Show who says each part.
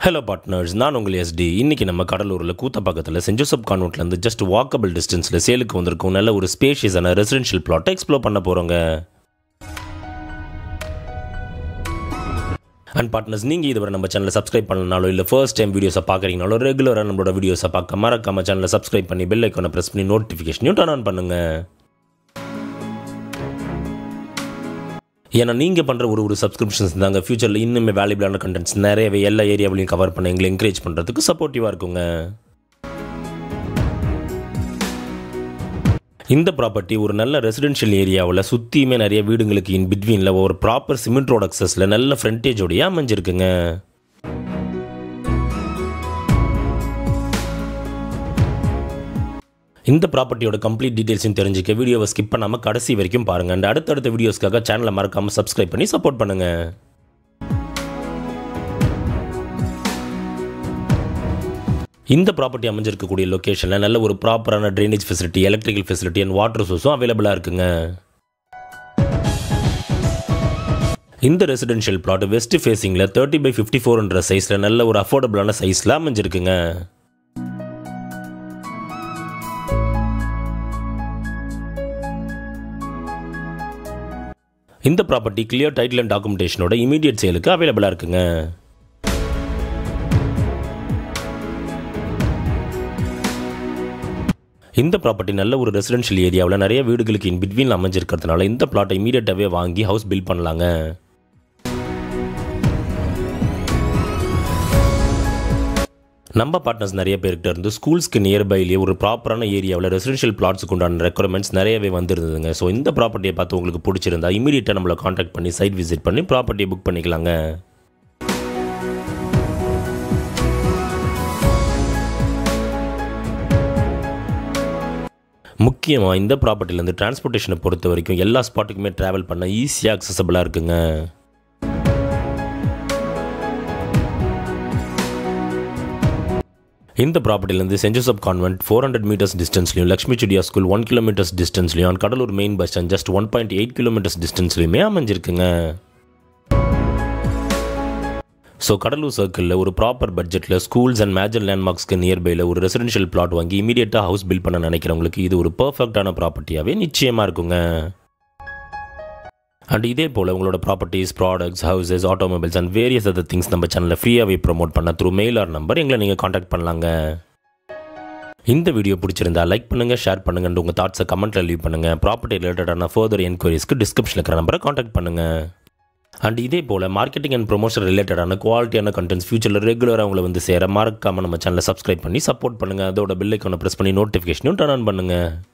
Speaker 1: hello partners நான் உங்கள் ST இன்றைக்கி நம்ம கடலூரில் கூத்தப்பாக்கத்தில் சென்ட் ஜோசப் கான்வெண்ட்லேருந்து ஜஸ்ட் வாக்கபிள் டிஸ்டன்ஸில் சேலுக்கு வந்திருக்கும் நல்ல ஒரு ஸ்பேஷியஸான ரெசிடென்ஷியல் பிளாட்டை எக்ஸ்ப்ளோர் பண்ண போகிறோங்க அண்ட் பார்ட்னர்ஸ் நீங்கள் இதுவரை நம்ம சேனலை சப்ஸ்கிரைப் பண்ணலனாலோ இல்லை ஃபர்ஸ்ட் டைம் வீடியோஸை பார்க்குறீங்கனாலோ ரெகுலராக நம்மளோட வீடியோஸை பார்க்க மறக்காம சேனலை சப்ஸ்கிரைப் பண்ணி பெல் ஐக்கானை ப்ரெஸ் பண்ணி நோட்டிஃபிகேஷனையும் டர்ன் ஆன் பண்ணுங்கள் ஏன்னா நீங்கள் பண்ணுற ஒரு ஒரு சப்ஸ்கிரிப்ஷன்ஸ் தாங்க ஃபியூச்சரில் இன்னுமே வேல்யூபிளான கண்டென்ட்ஸ் நிறையவே எல்லா ஏரியாவிலையும் கவர் பண்ண எங்களை என்கரேஜ் பண்ணுறதுக்கு சப்போர்ட்டிவாக இருக்குங்க இந்த ப்ராப்பர்ட்டி ஒரு நல்ல ரெசிடென்ஷியல் ஏரியாவில் சுற்றியுமே நிறைய வீடுங்களுக்கு இன் பிட்வீனில் ஒரு ப்ராப்பர் சிமெண்ட் ரோட் அக்சஸில் நல்ல ஃப்ரண்டேஜோடையே அமைஞ்சிருக்குங்க இந்த ப்ராப்பர்ட்டியோட கம்ப்ளீட் டீடைல்ஸையும் தெரிஞ்சுக்க வீடியோவை ஸ்கிப் பண்ணாமல் கடைசி வரைக்கும் பாருங்கள் அண்ட் அடுத்தடுத்த வீடியோஸ்க்காக சேனலை மறக்காமல் சப்ஸ்கிரைப் பண்ணி சப்போர்ட் பண்ணுங்கள் இந்த ப்ராப்பர்ட்டி அமைஞ்சிருக்கக்கூடிய லொக்கேஷனில் நல்ல ஒரு ப்ராப்பரான drainage facility electrical facility and water சோர்ஸும் அவைலபிளாக இருக்குங்க இந்த ரெசிடென்ஷியல் பிளாட் வெஸ்ட் ஃபேஸிங்கில் தேர்ட்டி பை ஃபிஃப்டி ஃபோர்ன்ற சைஸில் நல்ல ஒரு அஃபோர்டபுளான சைஸில் அமைஞ்சிருக்குங்க இந்த ப்ராப்பர்ட்டி கிளியர் டைட்டில் அண்ட் டாக்குமெண்டேஷனோட இமீடியட் சேலுக்கு அவைலபிளாக இருக்குங்க இந்த ப்ராப்பர்ட்டி நல்ல ஒரு ரெசிடென்ஷியல் ஏரியாவில் நிறைய வீடுகளுக்கு இன் பிட்வீன் அமைஞ்சிருக்கிறதுனால இந்த பிளாட்டை இமீடியட்டாகவே வாங்கி ஹவுஸ் பில்ட் பண்ணலாங்க நம்ம பார்ட்னர்ஸ் நிறைய பேர்கிட்ட இருந்து ஸ்கூல்ஸ்க்கு நியர்பைலேயே ஒரு ப்ராப்பரான ஏரியாவில் ரெசிடென்ஷியல் பிளாட்ஸுக்கு உண்டான ரெக்குவயர்மெண்ட்ஸ் நிறையவே வந்திருந்ததுங்க ஸோ இந்த ப்ராப்பர்ட்டியை பார்த்து உங்களுக்கு பிடிச்சிருந்தா இமீடியட்டாக நம்மளை காண்டாக்ட் பண்ணி சைட் விசிட் பண்ணி ப்ராப்பர்ட்டியை புக் பண்ணிக்கலாங்க முக்கியமாக இந்த ப்ராப்பர்ட்டிலேருந்து டிரான்ஸ்போர்ட்டேஷனை பொறுத்த வரைக்கும் எல்லா ஸ்பாட்டுக்குமே ட்ராவல் பண்ண ஈஸியாக அக்சசபிளாக இருக்குங்க இந்த ப்ராப்பர்ட்டிலேருந்து Saint Joseph convent four hundred meters டிஸ்டன்ஸ்லையும் Lakshmi Chordia school one kilometers டிஸ்டன்ஸ்லையும் and Cuddalore main bus stand just one point eight kilometers டிஸ்டன்ஸ்லையுமே அமைஞ்சிருக்குங்க ஸோ கடலூர் சர்க்கிளில் ஒரு ப்ராப்பர் பட்ஜெட்டில் ஸ்கூல்ஸ் அண்ட் மேஜர் லேண்ட்மார்க்ஸ்க்கு நியர்பையில் ஒரு ரெசிடென்ஷியல் பிளாட் வாங்கி இமீடியட்டாக ஹவுஸ் பில்ட் பண்ண நினைக்கிறவங்களுக்கு இது ஒரு பர்ஃபெக்டான ப்ராப்பர்ட்டியாகவே நிச்சயமாக இருக்குங்க அண்ட் இதே போல் உங்களோட properties products houses automobiles and various other things நம்ம சேனலில் ஃப்ரீயாகவே ப்ரோமோட் பண்ண த்ரூ மெயில் ஆர் நம்பர் எங்களை நீங்கள் காண்டாக்ட் பண்ணலாங்க இந்த வீடியோ பிடிச்சிருந்தா லைக் பண்ணுங்கள் ஷேர் பண்ணுங்கள் and உங்கள் தாட்ஸை கமெண்ட்டில் லீவ் பண்ணுங்கள் ப்ராப்பர்ட்டி ரிலேட்டடான ஃபர்தர் என்கொயரிஸ்க்கு டிஸ்கிரிப்ஷனில் இருக்கிற நம்பரை காண்டாக்ட் பண்ணுங்கள் அண்ட் இதே போல் மார்க்கெட்டிங் அண்ட் ப்ரொமோஷன் ரிலேட்டடான குவாலிட்டியான கண்டென்ட்ஸ் ஃபியூச்சரில் ரெகுலராக உங்களை வந்து சேர மறக்காமல் நம்ம சேனலை சப்ஸ்கிரைப் பண்ணி சப்போர்ட் பண்ணுங்கள் அதோட பில்லைக்கான ப்ரெஸ் பண்ணி நோட்டிஃபிகேஷனும் டர்ன் ஆன் பண்ணுங்கள்